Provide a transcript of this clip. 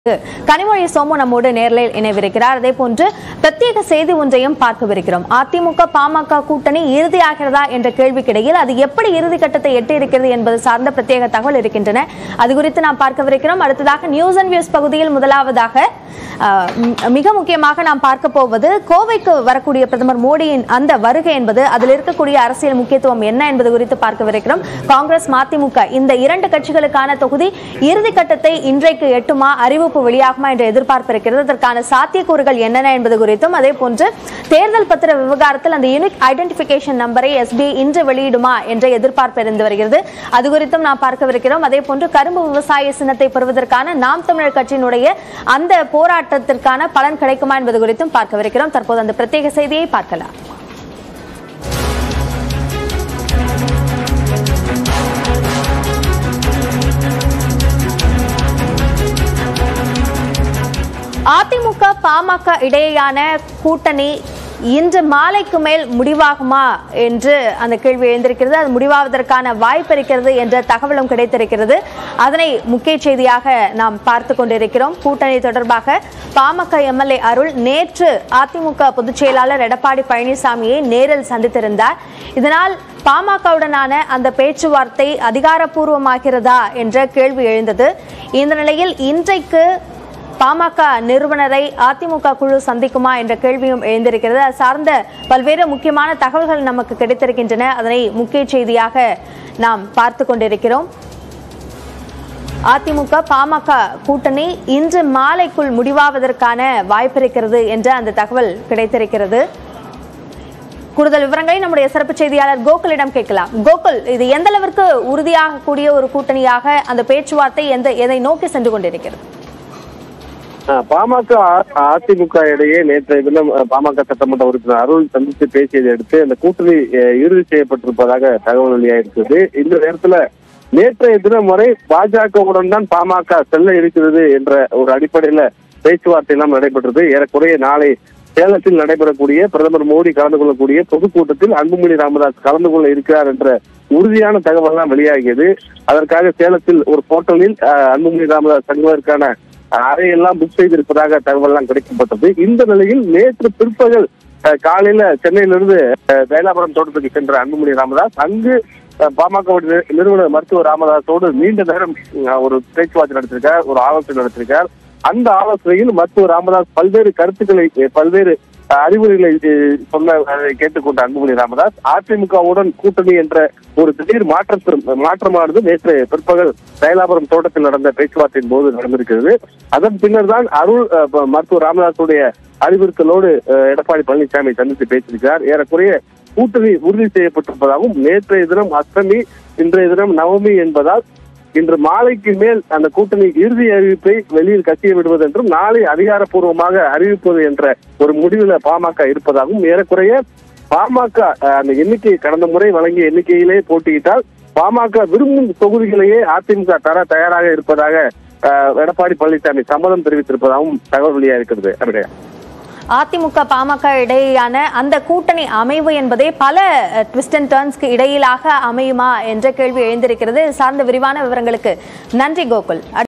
கனிமொழி சோமு நம்மோடு நேரில் இணைவிருக்கிறார் அதே போன்று பிரத்யேக செய்தி ஒன்றையும் பார்க்கவிருக்கிறோம் அதிமுக பாமக கூட்டணி இறுதியாகிறதா என்ற கேள்விக்கிடையில் அது எப்படி இறுதி கட்டத்தை எட்டி இருக்கிறது என்பது சார்ந்த பிரத்யேக தகவல் இருக்கின்றன அது குறித்து நாம் பார்க்கவிருக்கிறோம் அடுத்ததாக நியூஸ் அண்ட் வியூஸ் பகுதியில் முதலாவதாக அஹ், ம், மிக முக்கியமாக நாம் பார்க்க போவது கோவைக்கு வரக்கூடிய பிரதமர் மோடியின் அந்த வருகை என்பது அதில் இருக்கக்கூடிய அரசியல் முக்கியத்துவம் என்ன என்பது குறித்து பார்க்கவிருக்கிறோம் காங்கிரஸ் மதிமுக இந்த இரண்டு கட்சிகளுக்கான தொகுதி இறுதி கட்டத்தை இன்றைக்கு எட்டுமா அறிவிப்பு வெளியாகுமா என்ற எதிர்பார்ப்பு இருக்கிறது அதற்கான சாத்தியக்கூறுகள் என்னென்ன என்பது குறித்தும் அதே போன்று தேர்தல் பத்திர விவகாரத்தில் அந்த யூனிக் ஐடென்டிபிகேஷன் நம்பரை எஸ்பிஐ இன்று வெளியிடுமா என்ற எதிர்பார்ப்பு இருந்து வருகிறது அது குறித்தும் நாம் பார்க்கவிருக்கிறோம் அதே போன்று கரும்பு விவசாய சின்னத்தை பெறுவதற்கான நாம் தமிழர் கட்சியினுடைய அந்த போராட்டத்திற்கான பலன் கிடைக்குமா என்பது குறித்தும் பார்க்கவிருக்கிறோம் தற்போது அந்த பிரத்யேக செய்தியை பார்க்கலாம் அதிமுக பாமக இடையேயான கூட்டணி இன்று மாலைக்கு மேல் முடிவாகுமா என்று அந்த கேள்வி எழுந்திருக்கிறது அது முடிவாவதற்கான வாய்ப்பு இருக்கிறது என்ற தகவலும் கிடைத்திருக்கிறது அதனை முக்கிய செய்தியாக நாம் பார்த்து கொண்டிருக்கிறோம் கூட்டணி தொடர்பாக பாமக எம்எல்ஏ அருள் நேற்று அதிமுக பொதுச் செயலாளர் எடப்பாடி பழனிசாமியை நேரில் சந்தித்திருந்தார் இதனால் பாமகவுடனான அந்த பேச்சுவார்த்தை அதிகாரப்பூர்வமாகிறதா என்ற கேள்வி எழுந்தது இந்த நிலையில் இன்றைக்கு பாமக நிறுவனரை அதிமுக குழு சந்திக்குமா என்ற கேள்வியும் எழுந்திருக்கிறது அது சார்ந்த பல்வேறு முக்கியமான தகவல்கள் நமக்கு கிடைத்திருக்கின்றன அதனை முக்கிய செய்தியாக நாம் பார்த்து கொண்டிருக்கிறோம் அதிமுக பாமக கூட்டணி இன்று மாலைக்குள் முடிவாவதற்கான வாய்ப்பு இருக்கிறது என்ற அந்த தகவல் கிடைத்திருக்கிறது கூடுதல் விவரங்களை நம்முடைய சிறப்பு செய்தியாளர் கோகுலிடம் கேட்கலாம் கோகுல் இது எந்த அளவிற்கு உறுதியாகக்கூடிய ஒரு கூட்டணியாக அந்த பேச்சுவார்த்தை எந்த எதை நோக்கி சென்று கொண்டிருக்கிறது ஆஹ் பாமக அ- அதிமுக இடையே நேற்றைய தினம் அஹ், பாமக சட்டமன்ற உறுப்பினர் அருள் சந்தித்து பேசியதை அடுத்து அந்த கூட்டணி அஹ், இறுதி செய்யப்பட்டிருப்பதாக தகவல் வெளியாயிருக்கிறது இந்த நேரத்துல நேற்றைய தினம் வரை பாஜகவுடன் தான் பாமக செல்ல இருக்கிறது என்ற ஒரு அடிப்படையில பேச்சுவார்த்தை எல்லாம் நடைபெற்றது ஏறக்குறைய நாளை சேலத்தில் நடைபெறக்கூடிய பிரதமர் மோடி கலந்து கொள்ளக்கூடிய பொதுக்கூட்டத்தில் அன்புமணி ராமதாஸ் கலந்து கொள்ள இருக்கிறார் என்ற உறுதியான தகவல் எல்லாம் வெளியாகியது அதற்காக சேலத்தில் ஒரு போர்ட்டலில் அஹ், அன்புமணி ராமதாஸ் தங்குவதற்கான அறையெல்லாம் புக் செய்திருப்பதாக தகவல் எல்லாம் கிடைக்கப்பட்டது இந்த நிலையில் நேற்று பிற்பகல் அஹ், காலையில சென்னையிலிருந்து அஹ், வேலாபுரம் தோட்டத்துக்கு சென்ற அன்புமணி ராமதாஸ் அங்கு அஹ், பாமக நிறு- நிறுவனர் மருத்துவர் ராமதாஸோடு நீண்ட நேரம் அஹ், ஒரு பேச்சுவார்த்தை நடத்திருக்கார் ஒரு ஆலோசனை நடத்திருக்கார் அந்த ஆலோசனையில் மருத்துவர் ராமதாஸ் பல்வேறு கருத்துக்களை அஹ், பல்வேறு அஹ், அறிவுரைகளை அஹ், சொன்ன அதை கேட்டுக்கொண்ட அன்புமணி ராமதாஸ் அதிமுகவுடன் கூட்டணி என்ற ஒரு திடீர் மாற்றத்திற்கு மாற்றமானது நேற்று பிற்பகல் தைலாபுரம் தோட்டத்தில் நடந்த பேச்சுவார்த்தையின் போது நடந்திருக்கிறது அதன் பின்னர் தான் அருள் அஹ், ப- மருத்துவர் ராமதாஸுடைய அறிவுறுத்தலோடு அஹ், எடப்பாடி பழனிசாமி சந்தித்து பேசியிருக்கிறார் ஏறக்குறைய கூட்டணி உறுதி செய்யப்பட்டிருப்பதாகவும் நேற்றைய தினம் அஷ்டமி இன்றைய தினம் நவமி என்பதால் இன்று மாலைக்கு மேல் அந்த கூட்டணி இறுதி அறிவிப்பை வெளியில் கசிய விடுவது என்றும் நாளை அதிகாரப்பூர்வமாக அறிவிப்பது என்ற ஒரு முடிவில் பாமக இருப்பதாகவும் ஏறக்குறைய பாமக அஹ், அந்த எண்ணிக்கை கடந்த முறை வழங்கிய எண்ணிக்கையிலே போட்டியிட்டால் பாமக விரும்பும் தொகுதிகளையே அதிமுக தர தயாராக இருப்பதாக அஹ், எடப்பாடி பழனிசாமி சம்மதம் தெரிவித்திருப்பதாகவும் தகவல் வெளியாக இருக்கிறது அப்படியே அதிமுக பாமக இடையேயான அந்த கூட்டணி அமைவு என்பதே பல ட்விஸ்ட் அண்ட் டர்ன்ஸ்க்கு இடையிலாக அமையுமா என்ற கேள்வி எழுந்திருக்கிறது இது சார்ந்த விரிவான விவரங்களுக்கு நன்றி கோகுல்